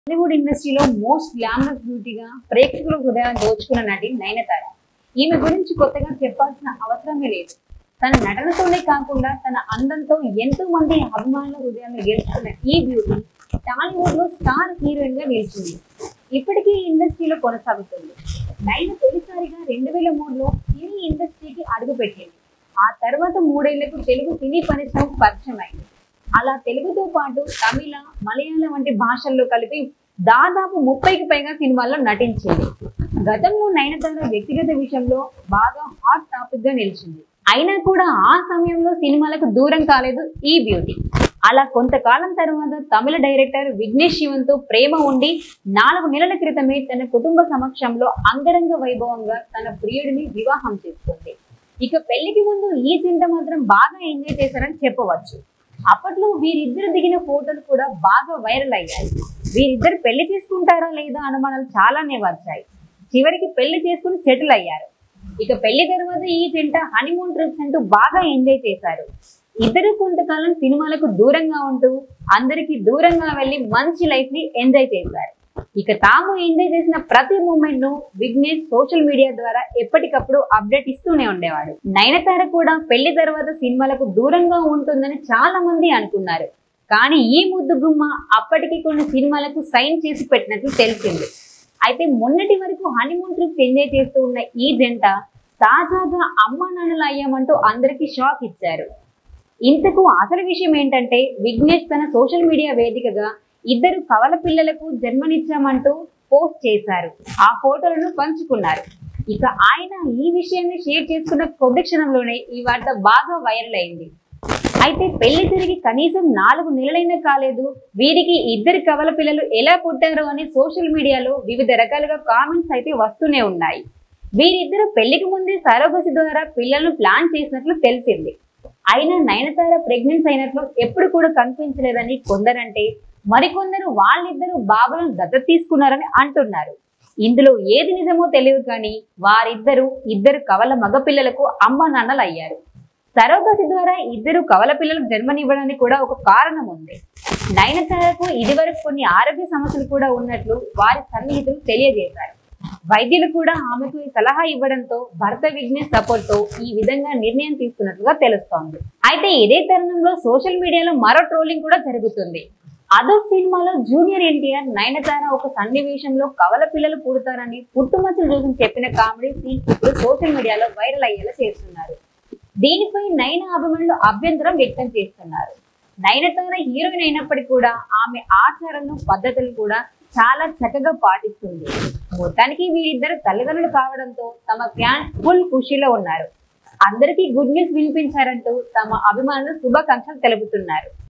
బాలీవుడ్ ఇండస్ట్రీలో most glamorous బ్యూటీగా ప్రేక్షకుల హృదయాన్ని దోచుకున్న నటి నయనతార ఈమె గురించి కొత్తగా చెప్పాల్సిన అవసరమే లేదు తన నటనతోనే కాకుండా తన అందంతో ఎంతో మంది అభిమానుల హృదయాన్ని గెలుచుకున్న ఈ బ్యూటీ టాలీవుడ్ లో స్టార్ హీరోయిన్ గా నిలిచింది ఇప్పటికీ ఈ ఇండస్ట్రీలో కొనసాగుతుంది నయన తొలిసారిగా రెండు వేల మూడులో సినీ ఇండస్ట్రీకి అడుగుపెట్టింది ఆ తర్వాత మూడేళ్లకు తెలుగు సినీ పరిశ్రమ పరిచయం అయింది అలా తెలుగుతో పాటు తమిళ మలయాళం వంటి భాషల్లో కలిపి దాదాపు ముప్పైకి పైగా సినిమాల్లో నటించింది గతంలో నయనతార వ్యక్తిగత విషయంలో బాగా హాట్ టాపిక్ గా నిలిచింది అయినా కూడా ఆ సమయంలో సినిమాలకు దూరం కాలేదు ఈ బ్యూటీ అలా కొంతకాలం తర్వాత తమిళ డైరెక్టర్ విఘ్నేష్ శివన్తో ప్రేమ ఉండి నాలుగు నెలల క్రితమే తన కుటుంబ సమక్షంలో అంగరంగ వైభవంగా తన ప్రియుడిని వివాహం చేసుకుంది ఇక పెళ్లికి ముందు ఈ జంట మాత్రం బాగా ఎంజాయ్ చేశారని చెప్పవచ్చు అప్పట్లో వీరిద్దరు దిగిన ఫోటోలు కూడా బాగా వైరల్ అయ్యాయి వీరిద్దరు పెళ్లి చేసుకుంటారా లేదా అనుమానాలు చాలానే వచ్చాయి చివరికి పెళ్లి చేసుకుని సెటిల్ అయ్యారు ఇక పెళ్లి తర్వాత ఈ జంట హనీమూన్ ట్రిప్స్ అంటూ బాగా ఎంజాయ్ చేశారు ఇద్దరు కొంతకాలం సినిమాలకు దూరంగా ఉంటూ అందరికి దూరంగా వెళ్లి మంచి లైఫ్ ని ఎంజాయ్ చేశారు ఇక తాము ఎంజాయ్ చేసిన ప్రతి మూమెంట్ ను విఘ్నేష్ సోషల్ మీడియా ద్వారా ఎప్పటికప్పుడు అప్డేట్ ఇస్తూనే ఉండేవాడు నయనతార కూడా పెళ్లి తర్వాత సినిమాలకు దూరంగా ఉంటుందని చాలా మంది అనుకున్నారు కానీ ఈ ముద్దు గుమ్మ అప్పటికి కొన్ని సినిమాలకు సైన్ చేసి పెట్టినట్లు తెలిసింది అయితే మొన్నటి వరకు హనీమూన్ ట్రిప్ ఎంజాయ్ చేస్తూ ఉన్న ఈ జంట తాజాగా అమ్మా నాన్నలు అయ్యామంటూ అందరికీ షాక్ ఇచ్చారు ఇంతకు అసలు విషయం ఏంటంటే విఘ్నేష్ తన సోషల్ మీడియా వేదికగా ఇద్దరు కవల పిల్లలకు జన్మనిచ్చామంటూ పోస్ట్ చేశారు ఆ ఫోటోలను పంచుకున్నారు ఇక ఆయన ఈ విషయాన్ని షేర్ చేసుకున్న కొద్ది క్షణంలోనే ఈ వార్త బాగా వైరల్ అయింది అయితే పెళ్లి తిరిగి కనీసం నాలుగు నెలలైనా కాలేదు వీరికి ఇద్దరు కవల పిల్లలు ఎలా పుట్టారు అని సోషల్ మీడియాలో వివిధ రకాలుగా కామెంట్స్ అయితే వస్తూనే ఉన్నాయి వీరిద్దరు పెళ్లికి ముందే సరోగసి ద్వారా పిల్లలను ప్లాన్ చేసినట్లు తెలిసింది అయినా నయనతార ప్రెగ్నెన్స్ అయినట్లు ఎప్పుడు కూడా కనిపించలేదని కొందరంటే మరికొందరు వాళ్ళిద్దరూ బాబులను దత్తత తీసుకున్నారని అంటున్నారు ఇందులో ఏది నిజమో తెలియదు కానీ వారిద్దరూ ఇద్దరు కవల మగపిల్లలకు అమ్మ నాన్నలు అయ్యారు సరోగసి ద్వారా ఇద్దరు కవల పిల్లలకు జన్మనివ్వడానికి కూడా ఒక కారణం ఉంది నయనతారకు ఇదివరకు కొన్ని ఆరోగ్య సమస్యలు కూడా ఉన్నట్లు వారి సన్నిహితులు తెలియజేశారు వైద్యులు కూడా ఆమెకు ఈ సలహా ఇవ్వడంతో భర్త విఘ్నేష్ సపోర్ట్ తో ఈ విధంగా నిర్ణయం తీసుకున్నట్లుగా తెలుస్తోంది అయితే ఇదే తరుణంలో సోషల్ మీడియాలో మరో ట్రోలింగ్ కూడా జరుగుతుంది అదో సినిమాలో జూనియర్ ఎన్టీఆర్ నయనతార ఒక సన్నివేశంలో కవల పిల్లలు పుడతారని పుట్టుమచ్చలు చూసి చెప్పిన కామెడీ సీన్ ఇప్పుడు సోషల్ మీడియాలో వైరల్ అయ్యేలా చేస్తున్నారు దీనిపై నయన అభిమానులు అభ్యంతరం వ్యక్తం చేస్తున్నారు నయనతార హీరోయిన్ అయినప్పటికీ కూడా ఆమె ఆచారాలను పద్ధతులు కూడా చాలా చక్కగా పాటిస్తుంది మొత్తానికి వీరిద్దరు తల్లిదండ్రులు కావడంతో తమ ఫ్యాన్స్ ఫుల్ ఖుషీలో ఉన్నారు అందరికీ గుడ్ న్యూస్ వినిపించారంటూ తమ అభిమానులు శుభాకాంక్షలు తెలుపుతున్నారు